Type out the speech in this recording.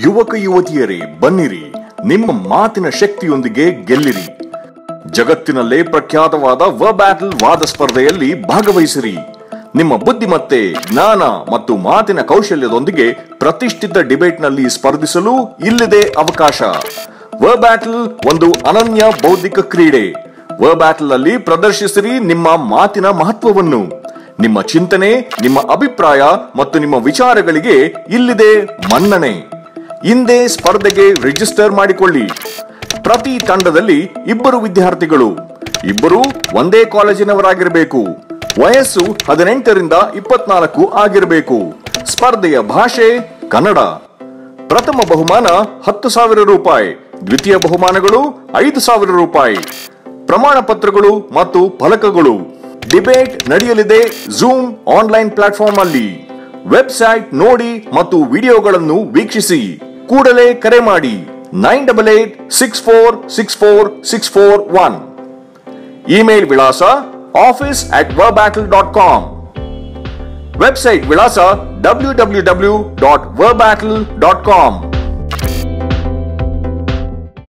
ಯುವಕ ಯುವತಿಯರೇ ಬನ್ನಿರಿ ನಿಮ್ಮ ಮಾತಿನ ಶಕ್ತಿಯೊಂದಿಗೆ ಗೆಲ್ಲಿರಿ ಜಗತ್ತಿನಲ್ಲೇ ಪ್ರಖ್ಯಾತವಾದ ವ ಬ್ಯಾಟಲ್ ವಾದ ಸ್ಪರ್ಧೆಯಲ್ಲಿ ಭಾಗವಹಿಸಿರಿ ನಿಮ್ಮ ಬುದ್ಧಿಮತ್ತೆ ಜ್ಞಾನ ಮತ್ತು ಮಾತಿನ ಕೌಶಲ್ಯದೊಂದಿಗೆ ಪ್ರತಿಷ್ಠಿತ ಡಿಬೇಟ್ನಲ್ಲಿ ಸ್ಪರ್ಧಿಸಲು ಇಲ್ಲಿದೆ ಅವಕಾಶ ವ ಬ್ಯಾಟಲ್ ಒಂದು ಅನನ್ಯ ಬೌದ್ಧಿಕ ಕ್ರೀಡೆ ವ ಬ್ಯಾಟಲ್ ಅಲ್ಲಿ ಪ್ರದರ್ಶಿಸಿರಿ ನಿಮ್ಮ ಮಾತಿನ ಮಹತ್ವವನ್ನು ನಿಮ್ಮ ಚಿಂತನೆ ನಿಮ್ಮ ಅಭಿಪ್ರಾಯ ಮತ್ತು ನಿಮ್ಮ ವಿಚಾರಗಳಿಗೆ ಇಲ್ಲಿದೆ ಮನ್ನಣೆ ಹಿಂದೆ ಸ್ಪರ್ಧೆಗೆ ರಿಜಿಸ್ಟರ್ ಮಾಡಿಕೊಳ್ಳಿ ಪ್ರತಿ ತಂಡದಲ್ಲಿ ಇಬ್ಬರು ವಿದ್ಯಾರ್ಥಿಗಳು ಇಬ್ಬರು ಒಂದೇ ಕಾಲೇಜಿನವರಾಗಿರಬೇಕು ವಯಸ್ಸು ಹದಿನೆಂಟರಿಂದ ಇಪ್ಪತ್ನಾಲ್ಕು ಆಗಿರಬೇಕು ಸ್ಪರ್ಧೆಯ ಭಾಷೆ ಕನ್ನಡ ಪ್ರಥಮ ಬಹುಮಾನ ಹತ್ತು ಸಾವಿರ ರೂಪಾಯಿ ದ್ವಿತೀಯ ಬಹುಮಾನಗಳು ಐದು ಸಾವಿರ ರೂಪಾಯಿ ಪ್ರಮಾಣ ಪತ್ರಗಳು ಮತ್ತು ಫಲಕಗಳು ಡಿಬೇಟ್ ನಡೆಯಲಿದೆ ಝೂಮ್ ಆನ್ಲೈನ್ ಪ್ಲಾಟ್ಫಾರ್ಮ್ ಅಲ್ಲಿ ವೆಬ್ಸೈಟ್ ನೋಡಿ ಮತ್ತು ವಿಡಿಯೋಗಳನ್ನು ವೀಕ್ಷಿಸಿ ಕೂಡಲೇ ಕರೆ ಮಾಡಿ nine double eight six four six four six four one email ವಿಳಾಸ office at verbattle dot com website ವಿಳಾಸ W W W dot verbattle dot com